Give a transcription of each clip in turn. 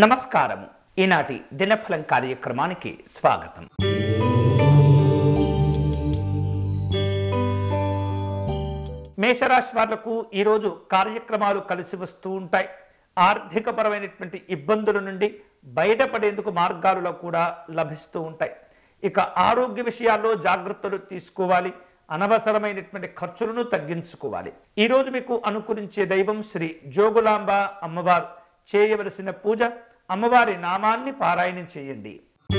నమస్కారము ఈనాటి దినఫలం కార్యక్రమానికి స్వాగతం మేషరాశి వాళ్లకు ఈరోజు కార్యక్రమాలు కలిసి వస్తూ ఉంటాయి ఆర్థికపరమైనటువంటి ఇబ్బందుల నుండి బయటపడేందుకు మార్గాలు కూడా లభిస్తూ ఉంటాయి ఇక ఆరోగ్య విషయాల్లో జాగ్రత్తలు తీసుకోవాలి అనవసరమైనటువంటి ఖర్చులను తగ్గించుకోవాలి ఈరోజు మీకు అనుకూలించే దైవం శ్రీ జోగులాంబ అమ్మవారు చేయవలసిన పూజ అమ్మవారి నామాన్ని పారాయణం చేయండి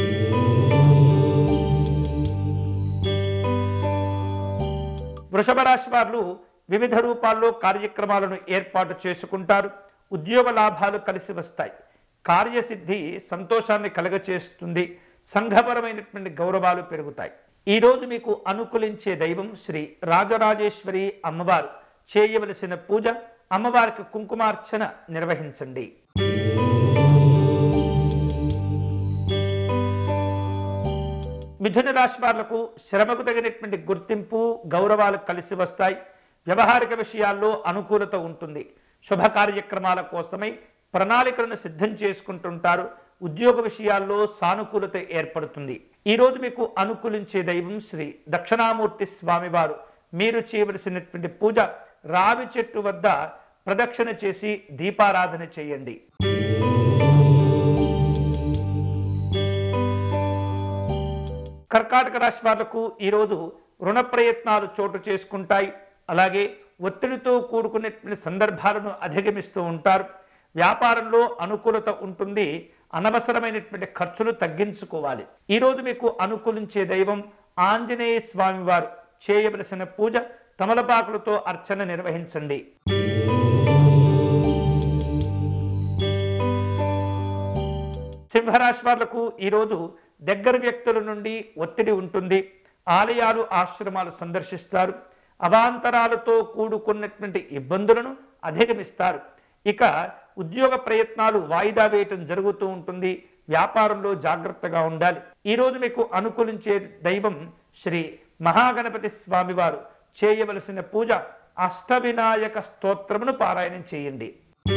వృషభ రాశి వారు వివిధ రూపాల్లో కార్యక్రమాలను ఏర్పాటు చేసుకుంటారు ఉద్యోగ లాభాలు కలిసి వస్తాయి కార్యసిద్ధి సంతోషాన్ని కలగచేస్తుంది సంఘపరమైనటువంటి గౌరవాలు పెరుగుతాయి ఈ రోజు మీకు అనుకూలించే దైవం శ్రీ రాజరాజేశ్వరి అమ్మవారు చేయవలసిన పూజ అమ్మవారికి కుంకుమార్చన నిర్వహించండి మిథున రాశి వాళ్లకు శ్రమకు తగినటువంటి గుర్తింపు గౌరవాలు కలిసి వస్తాయి వ్యవహారిక విషయాల్లో అనుకూలత ఉంటుంది శుభ కార్యక్రమాల కోసమై ప్రణాళికలను సిద్ధం చేసుకుంటుంటారు ఉద్యోగ విషయాల్లో సానుకూలత ఏర్పడుతుంది ఈ రోజు మీకు అనుకూలించే దైవం శ్రీ దక్షిణామూర్తి స్వామివారు మీరు చేయవలసినటువంటి పూజ రావి చెట్టు వద్ద ప్రదక్షిణ చేసి దీపారాధన చేయండి కర్కాటక రాశి వాళ్లకు ఈరోజు రుణ ప్రయత్నాలు చోటు చేసుకుంటాయి అలాగే ఒత్తిడితో కూడుకునేటువంటి సందర్భాలను అధిగమిస్తూ ఉంటారు వ్యాపారంలో అనుకూలత ఉంటుంది అనవసరమైనటువంటి ఖర్చులు తగ్గించుకోవాలి ఈరోజు మీకు అనుకూలించే దైవం ఆంజనేయ స్వామి వారు చేయవలసిన పూజ తమలపాకులతో అర్చన నిర్వహించండి సింహరాశి వాళ్లకు ఈరోజు దగ్గర వ్యక్తుల నుండి ఒత్తిడి ఉంటుంది ఆలయాలు ఆశ్రమాలు సందర్శిస్తారు అవాంతరాలతో కూడుకున్నటువంటి ఇబ్బందులను అధిగమిస్తారు ఇక ఉద్యోగ ప్రయత్నాలు వాయిదా వేయటం జరుగుతూ ఉంటుంది వ్యాపారంలో జాగ్రత్తగా ఉండాలి ఈరోజు మీకు అనుకూలించే దైవం శ్రీ మహాగణపతి స్వామివారు చేయవలసిన పూజ అష్టవినాయక స్తోత్రమును పారాయణం చేయండి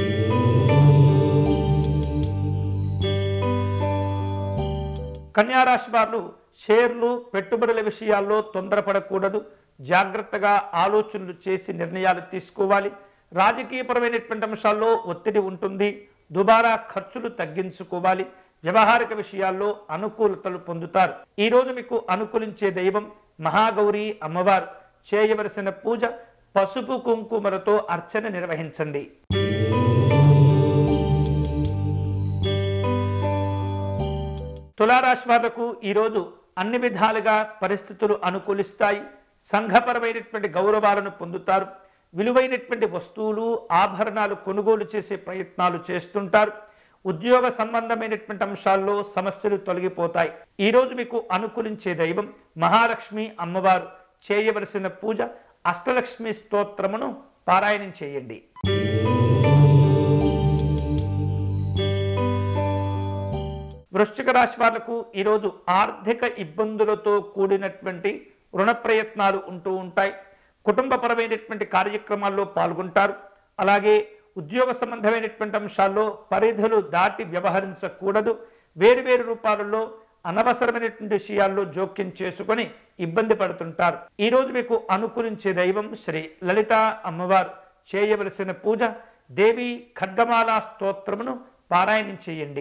కన్యారాశి వారు షేర్లు పెట్టుబడుల విషయాల్లో తొందరపడకూడదు జాగ్రత్తగా ఆలోచనలు చేసి నిర్ణయాలు తీసుకోవాలి రాజకీయపరమైనటువంటి అంశాల్లో ఒత్తిడి ఉంటుంది దుబారా ఖర్చులు తగ్గించుకోవాలి వ్యవహారిక విషయాల్లో అనుకూలతలు పొందుతారు ఈ రోజు మీకు అనుకూలించే దైవం మహాగౌరి అమ్మవారు చేయవలసిన పూజ పసుపు కుంకుమలతో అర్చన నిర్వహించండి తులారాశి వాళ్లకు ఈరోజు అన్ని విధాలుగా పరిస్థితులు అనుకూలిస్తాయి సంఘపరమైనటువంటి గౌరవాలను పొందుతారు విలువైనటువంటి వస్తువులు ఆభరణాలు కొనుగోలు చేసే ప్రయత్నాలు చేస్తుంటారు ఉద్యోగ సంబంధమైనటువంటి అంశాల్లో సమస్యలు తొలగిపోతాయి ఈరోజు మీకు అనుకూలించే దైవం మహాలక్ష్మి అమ్మవారు చేయవలసిన పూజ అష్టలక్ష్మి స్తోత్రమును పారాయణం చేయండి వృశ్చిక రాశి వాళ్లకు ఈరోజు ఆర్థిక ఇబ్బందులతో కూడినటువంటి రుణ ప్రయత్నాలు ఉంటూ ఉంటాయి కుటుంబపరమైనటువంటి కార్యక్రమాల్లో పాల్గొంటారు అలాగే ఉద్యోగ సంబంధమైనటువంటి అంశాల్లో పరిధులు దాటి వ్యవహరించకూడదు వేరువేరు రూపాలలో అనవసరమైనటువంటి విషయాల్లో జోక్యం చేసుకొని ఇబ్బంది పడుతుంటారు ఈరోజు మీకు అనుకూలించే దైవం శ్రీ లలిత అమ్మవారు చేయవలసిన పూజ దేవి ఖడ్గమాల స్తోత్రమును పారాయణం చేయండి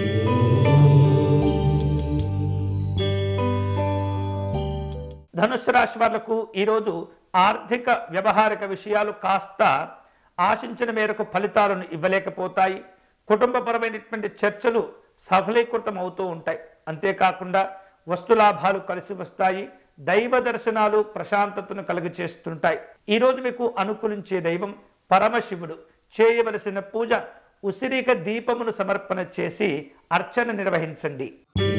ధనుసు రాశి వాళ్లకు ఈరోజు ఆర్థిక వ్యవహారిక విషయాలు కాస్త ఆశించిన మేరకు ఫలితాలను ఇవ్వలేకపోతాయి కుటుంబపరమైనటువంటి చర్చలు సఫలీకృతం అవుతూ ఉంటాయి అంతేకాకుండా వస్తులాభాలు కలిసి వస్తాయి దైవ దర్శనాలు ప్రశాంతతను కలుగ చేస్తుంటాయి ఈరోజు మీకు అనుకూలించే దైవం పరమశివుడు చేయవలసిన పూజ ఉసిరిక దీపమును సమర్పణ చేసి అర్చన నిర్వహించండి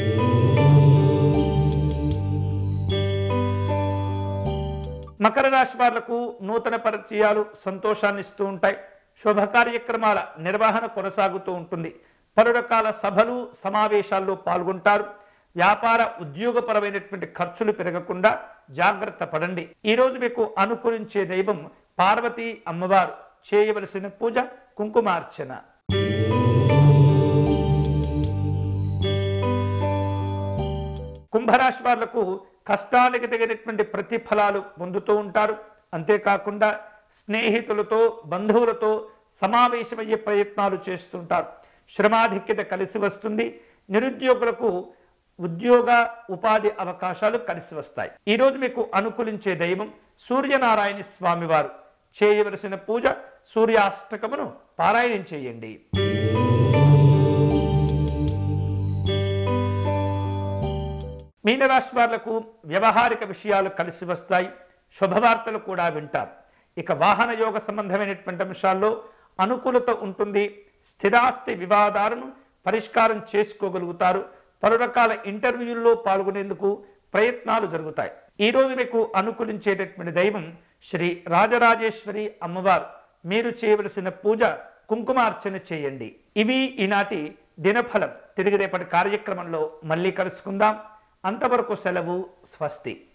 మకర రాశి వాళ్లకు నూతన పరిచయాలు సంతోషాన్ని ఇస్తూ ఉంటాయి శుభ కార్యక్రమాల నిర్వహణ కొనసాగుతూ ఉంటుంది పలు రకాల సభలు సమావేశాల్లో పాల్గొంటారు వ్యాపార ఉద్యోగపరమైనటువంటి ఖర్చులు పెరగకుండా జాగ్రత్త పడండి ఈరోజు మీకు అనుకూలించే దైవం పార్వతీ అమ్మవారు చేయవలసిన పూజ కుంకుమార్చన కుంభరాశి వాళ్లకు కష్టానికి తగినటువంటి ప్రతిఫలాలు పొందుతూ ఉంటారు అంతేకాకుండా స్నేహితులతో బంధువులతో సమావేశమయ్యే ప్రయత్నాలు చేస్తుంటారు శ్రమాధిక్యత కలిసి వస్తుంది నిరుద్యోగులకు ఉద్యోగ ఉపాధి అవకాశాలు కలిసి వస్తాయి ఈరోజు మీకు అనుకూలించే దైవం సూర్యనారాయణ స్వామివారు చేయవలసిన పూజ సూర్యాష్టకమును పారాయణం చేయండి మీనరాశి వాళ్లకు వ్యవహారిక విషయాలు కలిసి వస్తాయి శుభవార్తలు కూడా వింటారు ఇక వాహన యోగ సంబంధమైనటువంటి అంశాల్లో అనుకూలత ఉంటుంది స్థిరాస్తి వివాదాలను పరిష్కారం చేసుకోగలుగుతారు పలు రకాల ఇంటర్వ్యూల్లో పాల్గొనేందుకు ప్రయత్నాలు జరుగుతాయి ఈరోజు మీకు అనుకూలించేటటువంటి దైవం శ్రీ రాజరాజేశ్వరి అమ్మవారు మీరు చేయవలసిన పూజ కుంకుమార్చన చేయండి ఇవి ఈనాటి దినఫలం తిరిగి రేపటి కార్యక్రమంలో మళ్ళీ కలుసుకుందాం అంతవరకు సెలవు స్వస్తి